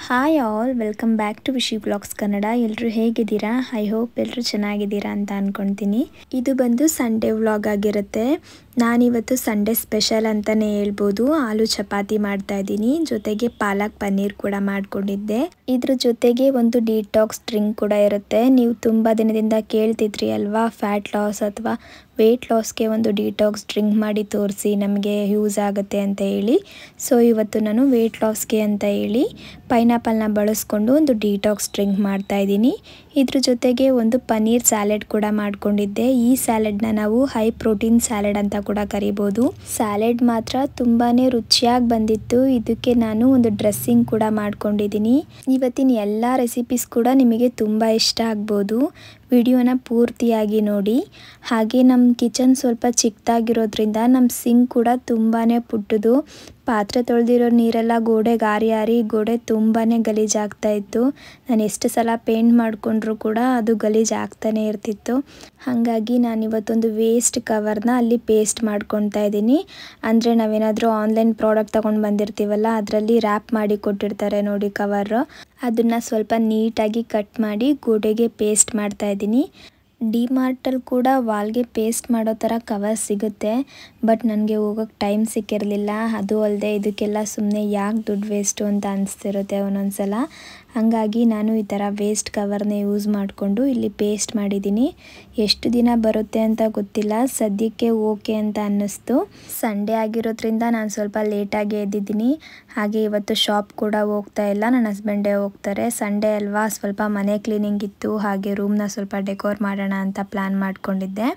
hi all welcome back to Vishi blogs Kannada ಎಲ್ಲರೂ ಹೇಗಿದ್ದೀರಾ I hope ಎಲ್ಲರೂ ಚೆನ್ನಾಗಿದ್ದೀರಾ ಅಂತ ಅಂದ್ಕೊಳ್ತೀನಿ ಇದು ಬಂದು ಸಂಡೇ ವ್ಲಾಗ್ ಆಗಿರುತ್ತೆ ನಾನಿವತ್ತು ಸಂಡೇ ಸ್ಪೆಷಲ್ ಅಂತಲೇ ಹೇಳ್ಬೋದು ಆಲೂ ಚಪಾತಿ ಮಾಡ್ತಾ ಇದ್ದೀನಿ ಜೊತೆಗೆ ಪಾಲಕ್ ಪನ್ನೀರ್ ಕೂಡ ಮಾಡ್ಕೊಂಡಿದ್ದೆ ಇದ್ರ ಜೊತೆಗೆ ಒಂದು ಡಿಟಾಕ್ಸ್ ಡ್ರಿಂಕ್ ಕೂಡ ಇರುತ್ತೆ ನೀವು ತುಂಬ ದಿನದಿಂದ ಕೇಳ್ತಿದ್ರಿ ಅಲ್ವಾ ಫ್ಯಾಟ್ ಲಾಸ್ ಅಥವಾ ವೆಯ್ಟ್ ಲಾಸ್ಗೆ ಒಂದು ಡಿಟಾಕ್ಸ್ ಡ್ರಿಂಕ್ ಮಾಡಿ ತೋರಿಸಿ ನಮಗೆ ಯೂಸ್ ಆಗುತ್ತೆ ಅಂತ ಹೇಳಿ ಸೊ ಇವತ್ತು ನಾನು ವೆಯ್ಟ್ ಲಾಸ್ಗೆ ಅಂತ ಹೇಳಿ ಪೈನಾಪಲ್ನ ಬಳಸ್ಕೊಂಡು ಒಂದು ಡಿಟಾಕ್ಸ್ ಡ್ರಿಂಕ್ ಮಾಡ್ತಾ ಇದ್ದೀನಿ ಇದ್ರ ಜೊತೆಗೆ ಒಂದು ಪನ್ನೀರ್ ಸ್ಯಾಲೆಡ್ ಕೂಡ ಮಾಡ್ಕೊಂಡಿದ್ದೆ ಈ ಸ್ಯಾಲೆಡ್ನ ನಾವು ಹೈ ಪ್ರೋಟೀನ್ ಸ್ಯಾಲೆಡ್ ಅಂತ ಕೂಡ ಕರಿಬೋದು ಸ್ಯಾಲೆಡ್ ಮಾತ್ರ ತುಂಬಾ ರುಚಿಯಾಗಿ ಬಂದಿತ್ತು ಇದಕ್ಕೆ ನಾನು ಒಂದು ಡ್ರೆಸ್ಸಿಂಗ್ ಕೂಡ ಮಾಡ್ಕೊಂಡಿದ್ದೀನಿ ಇವತ್ತಿನ ಎಲ್ಲ ರೆಸಿಪೀಸ್ ಕೂಡ ನಿಮಗೆ ತುಂಬ ಇಷ್ಟ ಆಗ್ಬೋದು ವಿಡಿಯೋನ ಪೂರ್ತಿಯಾಗಿ ನೋಡಿ ಹಾಗೆ ನಮ್ಮ ಕಿಚನ್ ಸ್ವಲ್ಪ ಚಿಕ್ಕದಾಗಿರೋದ್ರಿಂದ ನಮ್ಮ ಸಿಂಕ್ ಕೂಡ ತುಂಬಾ ಪುಟ್ಟದು ಪಾತ್ರೆ ತೊಳೆದಿರೋ ನೀರೆಲ್ಲ ಗೋಡೆಗೆ ಆರಿ ಆರಿ ಗೋಡೆ ತುಂಬಾ ಗಲೀಜಾಗ್ತಾ ಇತ್ತು ನಾನು ಎಷ್ಟು ಸಲ ಪೇಂಟ್ ಮಾಡಿಕೊಂಡ್ರು ಕೂಡ ಅದು ಗಲೀಜು ಆಗ್ತಾನೆ ಇರ್ತಿತ್ತು ಹಾಗಾಗಿ ನಾನು ಇವತ್ತೊಂದು ವೇಸ್ಟ್ ಕವರ್ನ ಅಲ್ಲಿ ಪೇಸ್ಟ್ ಮಾಡ್ಕೊತಾ ಇದ್ದೀನಿ ಅಂದರೆ ನಾವೇನಾದರೂ ಆನ್ಲೈನ್ ಪ್ರಾಡಕ್ಟ್ ತೊಗೊಂಡು ಬಂದಿರ್ತೀವಲ್ಲ ಅದರಲ್ಲಿ ರ್ಯಾಪ್ ಮಾಡಿ ಕೊಟ್ಟಿರ್ತಾರೆ ನೋಡಿ ಕವರು ಅದನ್ನು ಸ್ವಲ್ಪ ನೀಟಾಗಿ ಕಟ್ ಮಾಡಿ ಗೋಡೆಗೆ ಪೇಸ್ಟ್ ಮಾಡ್ತಾ ಇದ್ದೀನಿ ಡಿಮಾರ್ಟಲ್ಲಿ ಕೂಡ ವಾಲ್ಗೆ ಪೇಸ್ಟ್ ಮಾಡೋ ಥರ ಕವರ್ ಸಿಗುತ್ತೆ ಬಟ್ ನನಗೆ ಹೋಗೋಕ್ಕೆ ಟೈಮ್ ಸಿಕ್ಕಿರಲಿಲ್ಲ ಅದು ಅಲ್ಲದೆ ಇದಕ್ಕೆಲ್ಲ ಸುಮ್ಮನೆ ಯಾಕೆ ದುಡ್ಡು ವೇಸ್ಟು ಅಂತ ಅನಿಸ್ತಿರುತ್ತೆ ಒಂದೊಂದು ಸಲ ಹಾಗಾಗಿ ನಾನು ಈ ಥರ ವೇಸ್ಟ್ ಕವರ್ನ ಯೂಸ್ ಮಾಡಿಕೊಂಡು ಇಲ್ಲಿ ಪೇಸ್ಟ್ ಮಾಡಿದ್ದೀನಿ ಎಷ್ಟು ದಿನ ಬರುತ್ತೆ ಅಂತ ಗೊತ್ತಿಲ್ಲ ಸದ್ಯಕ್ಕೆ ಓಕೆ ಅಂತ ಅನ್ನಿಸ್ತು ಸಂಡೇ ಆಗಿರೋದ್ರಿಂದ ನಾನು ಸ್ವಲ್ಪ ಲೇಟಾಗಿ ಎದ್ದಿದ್ದೀನಿ ಹಾಗೆ ಇವತ್ತು ಶಾಪ್ ಕೂಡ ಹೋಗ್ತಾ ಇಲ್ಲ ನನ್ನ ಹಸ್ಬೆಂಡೇ ಹೋಗ್ತಾರೆ ಸಂಡೇ ಅಲ್ವಾ ಸ್ವಲ್ಪ ಮನೆ ಕ್ಲೀನಿಂಗ್ ಇತ್ತು ಹಾಗೆ ರೂಮ್ನ ಸ್ವಲ್ಪ ಡೆಕೋರ್ ಮಾಡೋಣ ಅಂತ ಪ್ಲ್ಯಾನ್ ಮಾಡ್ಕೊಂಡಿದ್ದೆ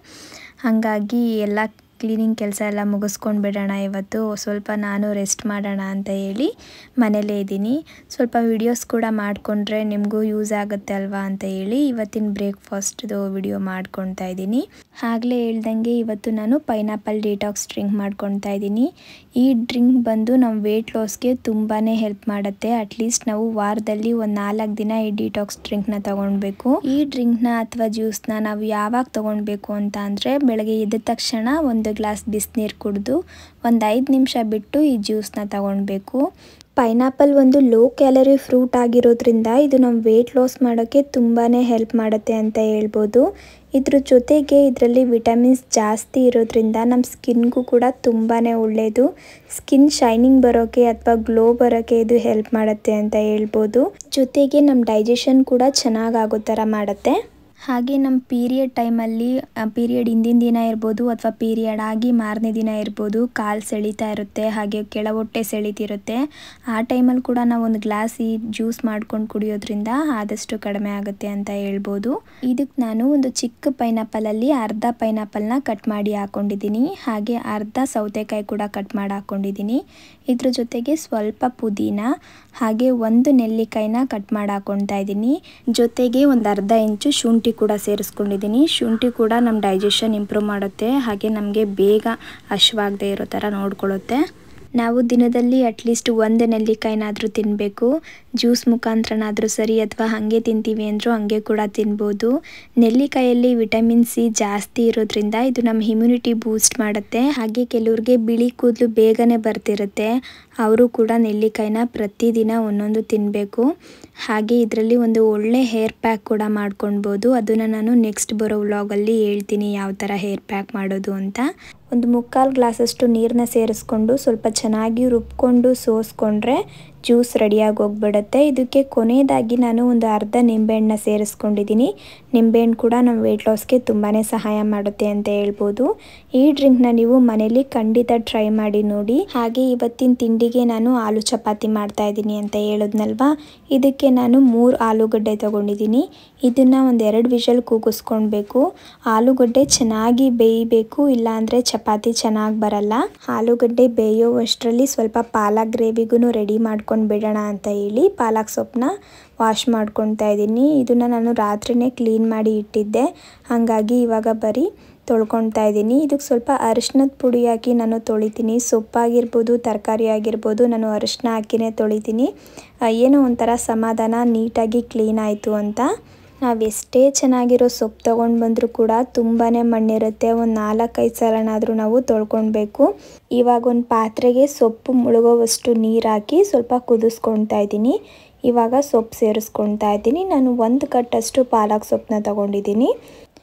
ಹಾಗಾಗಿ ಎಲ್ಲ ಕ್ಲೀನಿಂಗ್ ಕೆಲಸ ಎಲ್ಲ ಮುಗಿಸ್ಕೊಂಡು ಬಿಡೋಣ ಇವತ್ತು ಸ್ವಲ್ಪ ನಾನು ರೆಸ್ಟ್ ಮಾಡೋಣ ಅಂತ ಹೇಳಿ ಮನೇಲೇ ಇದ್ದೀನಿ ಸ್ವಲ್ಪ ವಿಡಿಯೋಸ್ ಕೂಡ ಮಾಡಿಕೊಂಡ್ರೆ ನಿಮಗೂ ಯೂಸ್ ಆಗುತ್ತೆ ಅಲ್ವಾ ಅಂತ ಹೇಳಿ ಇವತ್ತಿನ ಬ್ರೇಕ್ಫಾಸ್ಟ್ದು ವಿಡಿಯೋ ಮಾಡ್ಕೊತಾ ಇದ್ದೀನಿ ಆಗಲೇ ಹೇಳ್ದಂಗೆ ಇವತ್ತು ನಾನು ಪೈನಾಪಲ್ ಡಿಟಾಕ್ಸ್ ಡ್ರಿಂಕ್ ಮಾಡ್ಕೊತಾ ಇದ್ದೀನಿ ಈ ಡ್ರಿಂಕ್ ಬಂದು ನಮ್ಮ ವೆಯ್ಟ್ ಲಾಸ್ಗೆ ತುಂಬಾ ಹೆಲ್ಪ್ ಮಾಡುತ್ತೆ ಅಟ್ಲೀಸ್ಟ್ ನಾವು ವಾರದಲ್ಲಿ ಒಂದು ನಾಲ್ಕು ದಿನ ಈ ಡಿಟಾಕ್ಸ್ ಡ್ರಿಂಕ್ನ ತೊಗೊಳ್ಬೇಕು ಈ ಡ್ರಿಂಕ್ನ ಅಥವಾ ಜ್ಯೂಸ್ನ ನಾವು ಯಾವಾಗ ತೊಗೊಳ್ಬೇಕು ಅಂತ ಅಂದರೆ ಬೆಳಗ್ಗೆ ಎದ್ದ ತಕ್ಷಣ ಒಂದು ಗ್ಲಾಸ್ ಬಿಸಿನೀರು ಕುಡಿದು ಒಂದು ಐದು ನಿಮಿಷ ಬಿಟ್ಟು ಈ ಜ್ಯೂಸ್ನ ತಗೊಳ್ಬೇಕು ಪೈನಾಪಲ್ ಒಂದು ಲೋ ಕ್ಯಾಲರಿ ಫ್ರೂಟ್ ಆಗಿರೋದ್ರಿಂದ ಇದು ನಮ್ಮ ವೆಯ್ಟ್ ಲಾಸ್ ಮಾಡೋಕ್ಕೆ ತುಂಬಾ ಹೆಲ್ಪ್ ಮಾಡುತ್ತೆ ಅಂತ ಹೇಳ್ಬೋದು ಇದ್ರ ಜೊತೆಗೆ ಇದರಲ್ಲಿ ವಿಟಮಿನ್ಸ್ ಜಾಸ್ತಿ ಇರೋದ್ರಿಂದ ನಮ್ಮ ಸ್ಕಿನ್ಗೂ ಕೂಡ ತುಂಬಾ ಒಳ್ಳೆಯದು ಸ್ಕಿನ್ ಶೈನಿಂಗ್ ಬರೋಕ್ಕೆ ಅಥವಾ ಗ್ಲೋ ಬರೋಕ್ಕೆ ಇದು ಹೆಲ್ಪ್ ಮಾಡುತ್ತೆ ಅಂತ ಹೇಳ್ಬೋದು ಜೊತೆಗೆ ನಮ್ಮ ಡೈಜೆಷನ್ ಕೂಡ ಚೆನ್ನಾಗಾಗೋ ಥರ ಮಾಡುತ್ತೆ ಹಾಗೆ ನಮ್ಮ ಪೀರಿಯಡ್ ಟೈಮಲ್ಲಿ ಪೀರಿಯಡ್ ಹಿಂದಿನ ದಿನ ಇರ್ಬೋದು ಅಥವಾ ಪೀರಿಯಡ್ ಆಗಿ ಮಾರನೇ ದಿನ ಇರ್ಬೋದು ಕಾಲು ಸೆಳೀತಾ ಇರುತ್ತೆ ಹಾಗೆ ಕೆಳಹೊಟ್ಟೆ ಸೆಳೀತಿರುತ್ತೆ ಆ ಟೈಮಲ್ಲಿ ಕೂಡ ನಾವು ಒಂದು ಗ್ಲಾಸ್ ಈ ಜ್ಯೂಸ್ ಮಾಡ್ಕೊಂಡು ಕುಡಿಯೋದ್ರಿಂದ ಆದಷ್ಟು ಕಡಿಮೆ ಆಗುತ್ತೆ ಅಂತ ಹೇಳ್ಬೋದು ಇದಕ್ಕೆ ನಾನು ಒಂದು ಚಿಕ್ಕ ಪೈನಾಪಲಲ್ಲಿ ಅರ್ಧ ಪೈನಾಪಲ್ನ ಕಟ್ ಮಾಡಿ ಹಾಕ್ಕೊಂಡಿದ್ದೀನಿ ಹಾಗೆ ಅರ್ಧ ಸೌತೆಕಾಯಿ ಕೂಡ ಕಟ್ ಮಾಡಿ ಹಾಕ್ಕೊಂಡಿದ್ದೀನಿ ಇದ್ರ ಜೊತೆಗೆ ಸ್ವಲ್ಪ ಪುದೀನ ಹಾಗೆ ಒಂದು ನೆಲ್ಲಿಕಾಯಿನ ಕಟ್ ಮಾಡಿ ಹಾಕ್ಕೊಳ್ತಾ ಇದ್ದೀನಿ ಜೊತೆಗೆ ಒಂದು ಅರ್ಧ ಇಂಚು ಶುಂಠಿ ಕೂಡ ಸೇರಿಸ್ಕೊಂಡಿದ್ದೀನಿ ಶುಂಠಿ ಕೂಡ ನಮ್ಮ ಡೈಜೆಷನ್ ಇಂಪ್ರೂವ್ ಮಾಡುತ್ತೆ ಹಾಗೆ ನಮಗೆ ಬೇಗ ಹಶ್ವಾಗದೆ ಇರೋ ಥರ ನೋಡ್ಕೊಳ್ಳುತ್ತೆ ನಾವು ದಿನದಲ್ಲಿ ಅಟ್ಲೀಸ್ಟ್ ಒಂದು ನೆಲ್ಲಿಕಾಯಿನಾದರೂ ತಿನ್ನಬೇಕು ಜ್ಯೂಸ್ ಮುಖಾಂತರನಾದರೂ ಸರಿ ಅಥವಾ ಹಾಗೆ ತಿಂತೀವಿ ಅಂದರೂ ಹಾಗೆ ಕೂಡ ತಿನ್ಬೋದು ನೆಲ್ಲಿಕಾಯಲ್ಲಿ ವಿಟಮಿನ್ ಸಿ ಜಾಸ್ತಿ ಇರೋದ್ರಿಂದ ಇದು ನಮ್ಮ ಇಮ್ಯುನಿಟಿ ಬೂಸ್ಟ್ ಮಾಡುತ್ತೆ ಹಾಗೆ ಕೆಲವ್ರಿಗೆ ಬಿಳಿ ಕೂದಲು ಬೇಗನೆ ಬರ್ತಿರುತ್ತೆ ಅವರು ಕೂಡ ನೆಲ್ಲಿಕಾಯಿನ ಪ್ರತಿದಿನ ಒಂದೊಂದು ತಿನ್ನಬೇಕು ಹಾಗೆ ಇದರಲ್ಲಿ ಒಂದು ಒಳ್ಳೆ ಹೇರ್ ಪ್ಯಾಕ್ ಕೂಡ ಮಾಡ್ಕೊಳ್ಬೋದು ಅದನ್ನು ನಾನು ನೆಕ್ಸ್ಟ್ ಬರೋ ವ್ಲಾಗಲ್ಲಿ ಹೇಳ್ತೀನಿ ಯಾವ ಥರ ಹೇರ್ ಪ್ಯಾಕ್ ಮಾಡೋದು ಅಂತ ಒಂದು ಮುಕ್ಕಾಲು ಗ್ಲಾಸಷ್ಟು ನೀರನ್ನ ಸೇರಿಸ್ಕೊಂಡು ಸ್ವಲ್ಪ ಚೆನ್ನಾಗಿ ರುಬ್ಕೊಂಡು ಸೋಸ್ಕೊಂಡ್ರೆ ಜ್ಯೂಸ್ ರೆಡಿಯಾಗಿ ಹೋಗ್ಬಿಡುತ್ತೆ ಇದಕ್ಕೆ ಕೊನೆಯದಾಗಿ ನಾನು ಒಂದು ಅರ್ಧ ನಿಂಬೆಹಣ್ಣನ್ನ ಸೇರಿಸ್ಕೊಂಡಿದ್ದೀನಿ ನಿಂಬೆಹಣ್ಣು ಕೂಡ ನಮ್ಮ ವೆಯ್ಟ್ ಲಾಸ್ಗೆ ತುಂಬಾ ಸಹಾಯ ಮಾಡುತ್ತೆ ಅಂತ ಹೇಳ್ಬೋದು ಈ ಡ್ರಿಂಕ್ನ ನೀವು ಮನೇಲಿ ಖಂಡಿತ ಟ್ರೈ ಮಾಡಿ ನೋಡಿ ಹಾಗೆ ಇವತ್ತಿನ ತಿಂಡಿಗೆ ನಾನು ಆಲೂ ಚಪಾತಿ ಮಾಡ್ತಾ ಇದ್ದೀನಿ ಅಂತ ಹೇಳಿದ್ನಲ್ವಾ ಇದಕ್ಕೆ ನಾನು ಮೂರು ಆಲೂಗಡ್ಡೆ ತೊಗೊಂಡಿದ್ದೀನಿ ಇದನ್ನು ಒಂದು ಎರಡು ವಿಷಲ್ ಕೂಗಿಸ್ಕೊಳ್ಬೇಕು ಆಲೂಗಡ್ಡೆ ಚೆನ್ನಾಗಿ ಬೇಯಬೇಕು ಇಲ್ಲಾಂದರೆ ಚಪಾತಿ ಚೆನ್ನಾಗಿ ಬರಲ್ಲ ಆಲೂಗಡ್ಡೆ ಬೇಯೋವಷ್ಟರಲ್ಲಿ ಸ್ವಲ್ಪ ಪಾಲಕ್ ಗ್ರೇವಿಗೂ ರೆಡಿ ಮಾಡ್ಕೊಂಡು ಬಿಡೋಣ ಅಂತ ಹೇಳಿ ಪಾಲಕ್ ಸೊಪ್ಪನ್ನ ವಾಶ್ ಮಾಡ್ಕೊತಾ ಇದ್ದೀನಿ ಇದನ್ನು ನಾನು ರಾತ್ರಿನೇ ಕ್ಲೀನ್ ಮಾಡಿ ಇಟ್ಟಿದ್ದೆ ಹಾಗಾಗಿ ಇವಾಗ ಬರೀ ತೊಳ್ಕೊತಾ ಇದ್ದೀನಿ ಇದಕ್ಕೆ ಸ್ವಲ್ಪ ಅರಿಶಿನದ ಪುಡಿ ಹಾಕಿ ನಾನು ತೊಳಿತೀನಿ ಸೊಪ್ಪಾಗಿರ್ಬೋದು ತರಕಾರಿ ಆಗಿರ್ಬೋದು ನಾನು ಅರಿಶಿನ ಹಾಕಿನೇ ತೊಳಿತೀನಿ ಏನೋ ಒಂಥರ ಸಮಾಧಾನ ನೀಟಾಗಿ ಕ್ಲೀನ್ ಆಯಿತು ಅಂತ ನಾವು ಎಷ್ಟೇ ಚೆನ್ನಾಗಿರೋ ಸೊಪ್ಪು ತೊಗೊಂಡು ಬಂದರೂ ಕೂಡ ತುಂಬಾ ಮಣ್ಣಿರುತ್ತೆ ಒಂದು ನಾಲ್ಕೈದು ಸಲನಾದರೂ ನಾವು ತೊಳ್ಕೊಳ್ಬೇಕು ಇವಾಗ ಒಂದು ಪಾತ್ರೆಗೆ ಸೊಪ್ಪು ಮುಳುಗೋವಷ್ಟು ನೀರು ಹಾಕಿ ಸ್ವಲ್ಪ ಕುದಿಸ್ಕೊಳ್ತಾ ಇದ್ದೀನಿ ಇವಾಗ ಸೊಪ್ಪು ಸೇರಿಸ್ಕೊಳ್ತಾ ಇದ್ದೀನಿ ನಾನು ಒಂದು ಕಟ್ಟಷ್ಟು ಪಾಲಕ್ ಸೊಪ್ಪನ್ನ ತಗೊಂಡಿದ್ದೀನಿ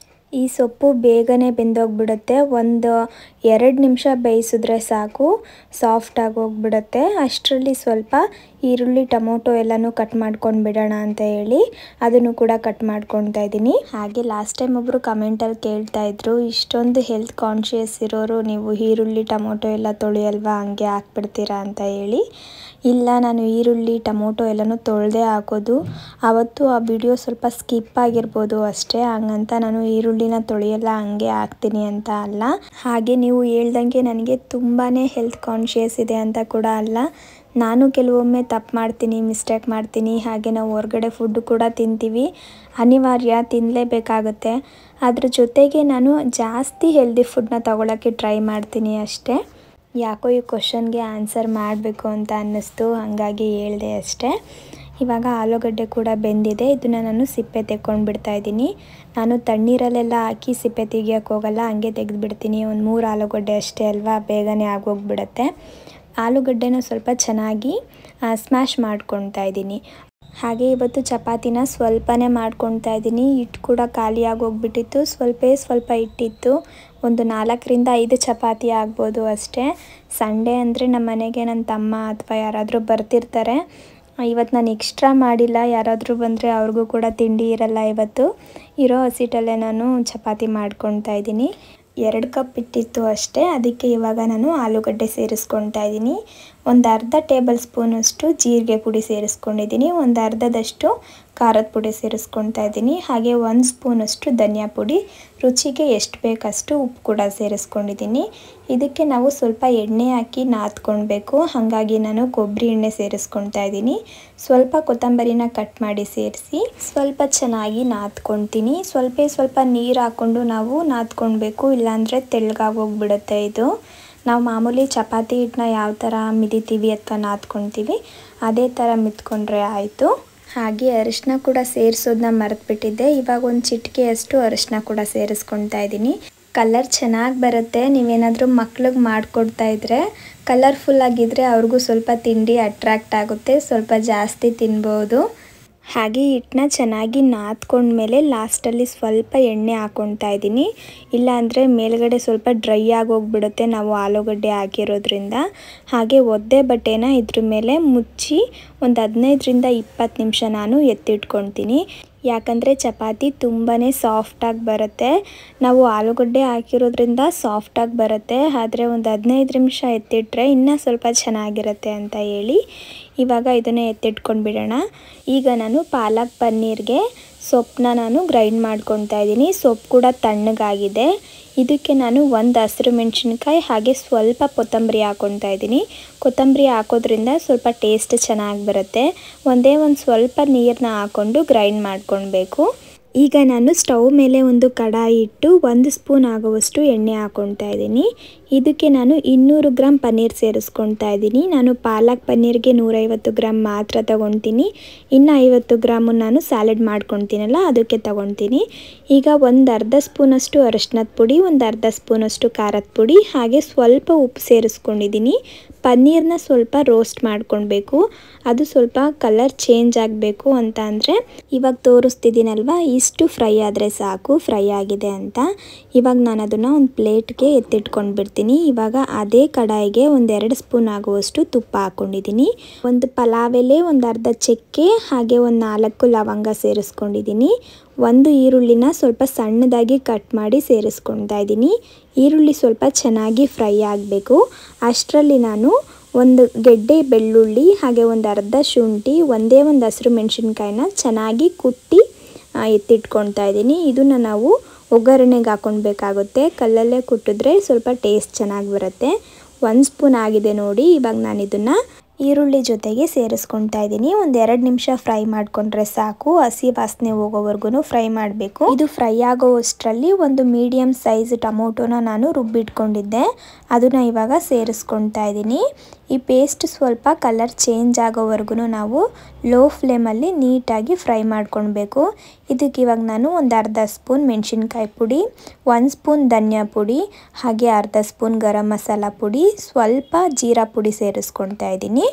ಈ ಸೊಪ್ಪು ಬೇಗನೆ ಬೆಂದೋಗ್ಬಿಡುತ್ತೆ ಒಂದು ಎರಡು ನಿಮಿಷ ಬೇಯಿಸಿದ್ರೆ ಸಾಕು ಸಾಫ್ಟಾಗಿ ಹೋಗ್ಬಿಡುತ್ತೆ ಅಷ್ಟರಲ್ಲಿ ಸ್ವಲ್ಪ ಈರುಳ್ಳಿ ಟೊಮೊಟೊ ಎಲ್ಲನೂ ಕಟ್ ಮಾಡ್ಕೊಂಡು ಬಿಡೋಣ ಅಂತ ಹೇಳಿ ಅದನ್ನು ಕೂಡ ಕಟ್ ಮಾಡ್ಕೊತಾ ಇದ್ದೀನಿ ಹಾಗೆ ಲಾಸ್ಟ್ ಟೈಮ್ ಒಬ್ಬರು ಕಮೆಂಟಲ್ಲಿ ಕೇಳ್ತಾ ಇದ್ರು ಇಷ್ಟೊಂದು ಹೆಲ್ತ್ ಕಾನ್ಷಿಯಸ್ ಇರೋರು ನೀವು ಈರುಳ್ಳಿ ಟೊಮೊಟೊ ಎಲ್ಲ ತೊಳೆಯಲ್ವಾ ಹಂಗೆ ಹಾಕ್ಬಿಡ್ತೀರಾ ಅಂತ ಹೇಳಿ ಇಲ್ಲ ನಾನು ಈರುಳ್ಳಿ ಟೊಮೊಟೊ ಎಲ್ಲನೂ ತೊಳೆದೇ ಹಾಕೋದು ಆವತ್ತು ಆ ವಿಡಿಯೋ ಸ್ವಲ್ಪ ಸ್ಕಿಪ್ ಆಗಿರ್ಬೋದು ಅಷ್ಟೇ ಹಂಗಂತ ನಾನು ಈರುಳ್ಳಿನ ತೊಳೆಯಲ್ಲ ಹಂಗೆ ಹಾಕ್ತೀನಿ ಅಂತ ಅಲ್ಲ ಹಾಗೆ ನೀವು ಹೇಳ್ದಂಗೆ ನನಗೆ ತುಂಬಾ ಹೆಲ್ತ್ ಕಾನ್ಷಿಯಸ್ ಇದೆ ಅಂತ ಕೂಡ ಅಲ್ಲ ನಾನು ಕೆಲವೊಮ್ಮೆ ತಪ್ಪು ಮಾಡ್ತೀನಿ ಮಿಸ್ಟೇಕ್ ಮಾಡ್ತೀನಿ ಹಾಗೆ ನಾವು ಹೊರಗಡೆ ಫುಡ್ ಕೂಡ ತಿಂತೀವಿ ಅನಿವಾರ್ಯ ತಿನ್ನಲೇಬೇಕಾಗುತ್ತೆ ಅದ್ರ ಜೊತೆಗೆ ನಾನು ಜಾಸ್ತಿ ಹೆಲ್ದಿ ಫುಡ್ನ ತಗೊಳ್ಳೋಕ್ಕೆ ಟ್ರೈ ಮಾಡ್ತೀನಿ ಅಷ್ಟೇ ಯಾಕೋ ಈ ಕ್ವಶನ್ಗೆ ಆನ್ಸರ್ ಮಾಡಬೇಕು ಅಂತ ಅನ್ನಿಸ್ತು ಹಾಗಾಗಿ ಹೇಳಿದೆ ಅಷ್ಟೇ ಇವಾಗ ಆಲೂಗಡ್ಡೆ ಕೂಡ ಬೆಂದಿದೆ ಇದನ್ನು ನಾನು ಸಿಪ್ಪೆ ತೆಕ್ಕೊಂಡು ಬಿಡ್ತಾ ಇದ್ದೀನಿ ನಾನು ತಣ್ಣೀರಲ್ಲೆಲ್ಲ ಹಾಕಿ ಸಿಪ್ಪೆ ತೆಗಿಯೋಕ್ಕೆ ಹೋಗಲ್ಲ ಹಂಗೆ ತೆಗೆದುಬಿಡ್ತೀನಿ ಒಂದು ಮೂರು ಆಲೂಗಡ್ಡೆ ಅಷ್ಟೇ ಅಲ್ವಾ ಬೇಗನೆ ಆಗೋಗ್ಬಿಡುತ್ತೆ ಆಲೂಗಡ್ಡೆನ ಸ್ವಲ್ಪ ಚೆನ್ನಾಗಿ ಸ್ಮ್ಯಾಶ್ ಮಾಡ್ಕೊತಾ ಇದ್ದೀನಿ ಹಾಗೆ ಇವತ್ತು ಚಪಾತಿನ ಸ್ವಲ್ಪನೇ ಮಾಡ್ಕೊತಾ ಇದ್ದೀನಿ ಹಿಟ್ಟು ಕೂಡ ಖಾಲಿ ಆಗೋಗ್ಬಿಟ್ಟಿತ್ತು ಸ್ವಲ್ಪ ಸ್ವಲ್ಪ ಹಿಟ್ಟಿತ್ತು ಒಂದು ನಾಲ್ಕರಿಂದ ಐದು ಚಪಾತಿ ಆಗ್ಬೋದು ಅಷ್ಟೇ ಸಂಡೇ ಅಂದರೆ ನಮ್ಮ ಮನೆಗೆ ನನ್ನ ತಮ್ಮ ಅಥವಾ ಯಾರಾದರೂ ಬರ್ತಿರ್ತಾರೆ ಇವತ್ತು ನಾನು ಎಕ್ಸ್ಟ್ರಾ ಮಾಡಿಲ್ಲ ಯಾರಾದರೂ ಬಂದರೆ ಅವ್ರಿಗೂ ಕೂಡ ತಿಂಡಿ ಇರಲ್ಲ ಇವತ್ತು ಇರೋ ಹಸಿಟ್ಟಲ್ಲೇ ನಾನು ಚಪಾತಿ ಮಾಡ್ಕೊತಾ ಇದ್ದೀನಿ ಎರಡು ಕಪ್ ಇಟ್ಟಿತ್ತು ಅಷ್ಟೇ ಅದಕ್ಕೆ ಇವಾಗ ನಾನು ಆಲೂಗಡ್ಡೆ ಸೇರಿಸ್ಕೊತಾ ಇದ್ದೀನಿ ಒಂದು ಅರ್ಧ ಟೇಬಲ್ ಸ್ಪೂನಷ್ಟು ಜೀರಿಗೆ ಪುಡಿ ಸೇರಿಸ್ಕೊಂಡಿದ್ದೀನಿ ಒಂದು ಅರ್ಧದಷ್ಟು ಖಾರದ ಪುಡಿ ಸೇರಿಸ್ಕೊತಾ ಇದ್ದೀನಿ ಹಾಗೆ ಒಂದು ಸ್ಪೂನಷ್ಟು ಧನಿಯಾ ಪುಡಿ ರುಚಿಗೆ ಎಷ್ಟು ಬೇಕಷ್ಟು ಉಪ್ಪು ಕೂಡ ಸೇರಿಸ್ಕೊಂಡಿದ್ದೀನಿ ಇದಕ್ಕೆ ನಾವು ಸ್ವಲ್ಪ ಎಣ್ಣೆ ಹಾಕಿ ನಾದ್ಕೊಳ್ಬೇಕು ಹಾಗಾಗಿ ನಾನು ಕೊಬ್ಬರಿ ಎಣ್ಣೆ ಸೇರಿಸ್ಕೊತಾ ಇದ್ದೀನಿ ಸ್ವಲ್ಪ ಕೊತ್ತಂಬರಿನ ಕಟ್ ಮಾಡಿ ಸೇರಿಸಿ ಸ್ವಲ್ಪ ಚೆನ್ನಾಗಿ ನಾದ್ಕೊಳ್ತೀನಿ ಸ್ವಲ್ಪ ಸ್ವಲ್ಪ ನೀರು ಹಾಕ್ಕೊಂಡು ನಾವು ನಾದ್ಕೊಳ್ಬೇಕು ಇಲ್ಲಾಂದರೆ ತೆಳ್ಳಗಾಗೋಗ್ಬಿಡುತ್ತೆ ಇದು ನಾವು ಮಾಮೂಲಿ ಚಪಾತಿ ಹಿಟ್ಟನ್ನ ಯಾವ ಥರ ಮಿದಿತೀವಿ ಅಥವಾ ನಾದ್ಕೊಳ್ತೀವಿ ಅದೇ ಥರ ಮಿತ್ಕೊಂಡ್ರೆ ಆಯಿತು ಹಾಗೆ ಅರಿಶಿನ ಕೂಡ ಸೇರಿಸೋದನ್ನ ಮರೆತುಬಿಟ್ಟಿದ್ದೆ ಇವಾಗ ಒಂದು ಚಿಟಿಕೆಯಷ್ಟು ಅರಿಶಿನ ಕೂಡ ಸೇರಿಸ್ಕೊತಾ ಇದ್ದೀನಿ ಕಲರ್ ಚೆನ್ನಾಗಿ ಬರುತ್ತೆ ನೀವೇನಾದರೂ ಮಕ್ಳಿಗೆ ಮಾಡಿಕೊಡ್ತಾ ಇದ್ದರೆ ಕಲರ್ಫುಲ್ ಆಗಿದ್ದರೆ ಅವ್ರಿಗೂ ಸ್ವಲ್ಪ ತಿಂಡಿ ಅಟ್ರಾಕ್ಟ್ ಆಗುತ್ತೆ ಸ್ವಲ್ಪ ಜಾಸ್ತಿ ತಿನ್ಬೋದು ಹಾಗೆ ಹಿಟ್ಟನ್ನ ಚೆನ್ನಾಗಿ ನಾದ್ಕೊಂಡ್ಮೇಲೆ ಲಾಸ್ಟಲ್ಲಿ ಸ್ವಲ್ಪ ಎಣ್ಣೆ ಹಾಕ್ಕೊತಾ ಇದ್ದೀನಿ ಇಲ್ಲಾಂದರೆ ಮೇಲ್ಗಡೆ ಸ್ವಲ್ಪ ಡ್ರೈ ಆಗೋಗ್ಬಿಡುತ್ತೆ ನಾವು ಆಲೂಗಡ್ಡೆ ಹಾಕಿರೋದ್ರಿಂದ ಹಾಗೆ ಒದ್ದೆ ಬಟ್ಟೆನ ಇದ್ರ ಮೇಲೆ ಮುಚ್ಚಿ ಒಂದು ಹದಿನೈದರಿಂದ ಇಪ್ಪತ್ತು ನಿಮಿಷ ನಾನು ಎತ್ತಿಟ್ಕೊಳ್ತೀನಿ ಯಾಕಂದರೆ ಚಪಾತಿ ತುಂಬಾ ಸಾಫ್ಟಾಗಿ ಬರುತ್ತೆ ನಾವು ಆಲೂಗಡ್ಡೆ ಹಾಕಿರೋದ್ರಿಂದ ಸಾಫ್ಟಾಗಿ ಬರುತ್ತೆ ಆದರೆ ಒಂದು ಹದಿನೈದು ನಿಮಿಷ ಎತ್ತಿಟ್ರೆ ಇನ್ನೂ ಸ್ವಲ್ಪ ಚೆನ್ನಾಗಿರುತ್ತೆ ಅಂತ ಹೇಳಿ ಇವಾಗ ಇದನ್ನು ಎತ್ತಿಟ್ಕೊಂಡು ಬಿಡೋಣ ಈಗ ನಾನು ಪಾಲಕ್ ಪನ್ನೀರ್ಗೆ ಸೊಪ್ಪನ್ನ ನಾನು ಗ್ರೈಂಡ್ ಮಾಡ್ಕೊತಾ ಇದ್ದೀನಿ ಸೊಪ್ಪು ಕೂಡ ತಣ್ಣಗಾಗಿದೆ ಇದಕ್ಕೆ ನಾನು ಒಂದು ಹಸಿರು ಮೆಣಸಿನ್ಕಾಯಿ ಹಾಗೆ ಸ್ವಲ್ಪ ಕೊತ್ತಂಬರಿ ಹಾಕ್ಕೊತಾ ಇದ್ದೀನಿ ಕೊತ್ತಂಬರಿ ಹಾಕೋದ್ರಿಂದ ಸ್ವಲ್ಪ ಟೇಸ್ಟ್ ಚೆನ್ನಾಗಿ ಬರುತ್ತೆ ಒಂದೇ ಒಂದು ಸ್ವಲ್ಪ ನೀರನ್ನ ಹಾಕ್ಕೊಂಡು ಗ್ರೈಂಡ್ ಮಾಡ್ಕೊಳ್ಬೇಕು ಈಗ ನಾನು ಸ್ಟವ್ ಮೇಲೆ ಒಂದು ಕಡಾಯಿ ಇಟ್ಟು ಒಂದು ಸ್ಪೂನ್ ಆಗುವಷ್ಟು ಎಣ್ಣೆ ಹಾಕ್ಕೊತಾ ಇದ್ದೀನಿ ಇದಕ್ಕೆ ನಾನು ಇನ್ನೂರು ಗ್ರಾಮ್ ಪನ್ನೀರ್ ಸೇರಿಸ್ಕೊತಾ ಇದ್ದೀನಿ ನಾನು ಪಾಲಕ್ ಪನ್ನೀರ್ಗೆ ನೂರೈವತ್ತು ಗ್ರಾಮ್ ಮಾತ್ರ ತಗೊತೀನಿ ಇನ್ನು ಐವತ್ತು ಗ್ರಾಮು ನಾನು ಸ್ಯಾಲೆಡ್ ಮಾಡ್ಕೊತೀನಲ್ಲ ಅದಕ್ಕೆ ತಗೊತೀನಿ ಈಗ ಒಂದು ಅರ್ಧ ಸ್ಪೂನಷ್ಟು ಅರಶಿನದ ಪುಡಿ ಒಂದು ಅರ್ಧ ಸ್ಪೂನಷ್ಟು ಖಾರದ ಪುಡಿ ಹಾಗೆ ಸ್ವಲ್ಪ ಉಪ್ಪು ಸೇರಿಸ್ಕೊಂಡಿದ್ದೀನಿ ಪನ್ನೀರ್ನ ಸ್ವಲ್ಪ ರೋಸ್ಟ್ ಮಾಡ್ಕೊಳ್ಬೇಕು ಅದು ಸ್ವಲ್ಪ ಕಲರ್ ಚೇಂಜ್ ಆಗಬೇಕು ಅಂತ ಅಂದರೆ ಇವಾಗ ತೋರಿಸ್ತಿದ್ದೀನಲ್ವ ಇಷ್ಟು ಫ್ರೈ ಆದರೆ ಸಾಕು ಫ್ರೈ ಆಗಿದೆ ಅಂತ ಇವಾಗ ನಾನು ಅದನ್ನು ಒಂದು ಪ್ಲೇಟ್ಗೆ ಎತ್ತಿಟ್ಕೊಂಡು ಬಿಡ್ತೀನಿ ಇವಾಗ ಅದೇ ಕಡಾಯಿಗೆ ಒಂದೆರಡು ಸ್ಪೂನ್ ಆಗುವಷ್ಟು ತುಪ್ಪ ಹಾಕ್ಕೊಂಡಿದ್ದೀನಿ ಒಂದು ಪಲಾವ್ ಎಲೆ ಒಂದು ಅರ್ಧ ಚಕ್ಕೆ ಹಾಗೆ ಒಂದು ನಾಲ್ಕು ಲವಂಗ ಸೇರಿಸ್ಕೊಂಡಿದ್ದೀನಿ ಒಂದು ಈರುಳ್ಳಿನ ಸ್ವಲ್ಪ ಸಣ್ಣದಾಗಿ ಕಟ್ ಮಾಡಿ ಸೇರಿಸ್ಕೊಳ್ತಾ ಇದ್ದೀನಿ ಈರುಳ್ಳಿ ಸ್ವಲ್ಪ ಚೆನ್ನಾಗಿ ಫ್ರೈ ಆಗಬೇಕು ಅಷ್ಟರಲ್ಲಿ ನಾನು ಒಂದು ಗೆಡ್ಡೆ ಬೆಳ್ಳುಳ್ಳಿ ಹಾಗೆ ಒಂದು ಅರ್ಧ ಶುಂಠಿ ಒಂದೇ ಒಂದು ಹಸಿರು ಮೆಣಸಿನ್ಕಾಯಿನ ಚೆನ್ನಾಗಿ ಕುಟ್ಟಿ ಎತ್ತಿಟ್ಕೊಳ್ತಾ ಇದ್ದೀನಿ ಇದನ್ನು ನಾವು ಒಗ್ಗರಣೆಗೆ ಹಾಕ್ಕೊಳ್ಬೇಕಾಗುತ್ತೆ ಕಲ್ಲಲ್ಲೇ ಕುಟ್ಟಿದ್ರೆ ಸ್ವಲ್ಪ ಟೇಸ್ಟ್ ಚೆನ್ನಾಗಿ ಬರುತ್ತೆ ಒಂದು ಸ್ಪೂನ್ ಆಗಿದೆ ನೋಡಿ ಇವಾಗ ನಾನು ಇದನ್ನು ಈರುಳ್ಳಿ ಜೊತೆಗೆ ಸೇರಿಸ್ಕೊತಾ ಇದ್ದೀನಿ ಒಂದು ಎರಡು ನಿಮಿಷ ಫ್ರೈ ಮಾಡಿಕೊಂಡ್ರೆ ಸಾಕು ಹಸಿ ವಾಸನೆ ಹೋಗೋವರೆಗೂ ಫ್ರೈ ಮಾಡಬೇಕು ಇದು ಫ್ರೈ ಆಗೋವಷ್ಟರಲ್ಲಿ ಒಂದು ಮೀಡಿಯಮ್ ಸೈಜ್ ಟೊಮೊಟೊನ ನಾನು ರುಬ್ಬಿಟ್ಕೊಂಡಿದ್ದೆ ಅದನ್ನು ಇವಾಗ ಸೇರಿಸ್ಕೊತಾ ಇದ್ದೀನಿ ಈ ಪೇಸ್ಟ್ ಸ್ವಲ್ಪ ಕಲರ್ ಚೇಂಜ್ ಆಗೋವರೆಗೂ ನಾವು ಲೋ ಫ್ಲೇಮಲ್ಲಿ ನೀಟಾಗಿ ಫ್ರೈ ಮಾಡ್ಕೊಳ್ಬೇಕು ಇದಕ್ಕೆ ಇವಾಗ ನಾನು ಒಂದು ಅರ್ಧ ಸ್ಪೂನ್ ಮೆಣಸಿನ್ಕಾಯಿ ಪುಡಿ ಒಂದು ಸ್ಪೂನ್ ಧನಿಯಾ ಪುಡಿ ಹಾಗೆ ಅರ್ಧ ಸ್ಪೂನ್ ಗರಂ ಮಸಾಲ ಪುಡಿ ಸ್ವಲ್ಪ ಜೀರಾ ಪುಡಿ ಸೇರಿಸ್ಕೊಳ್ತಾ ಇದ್ದೀನಿ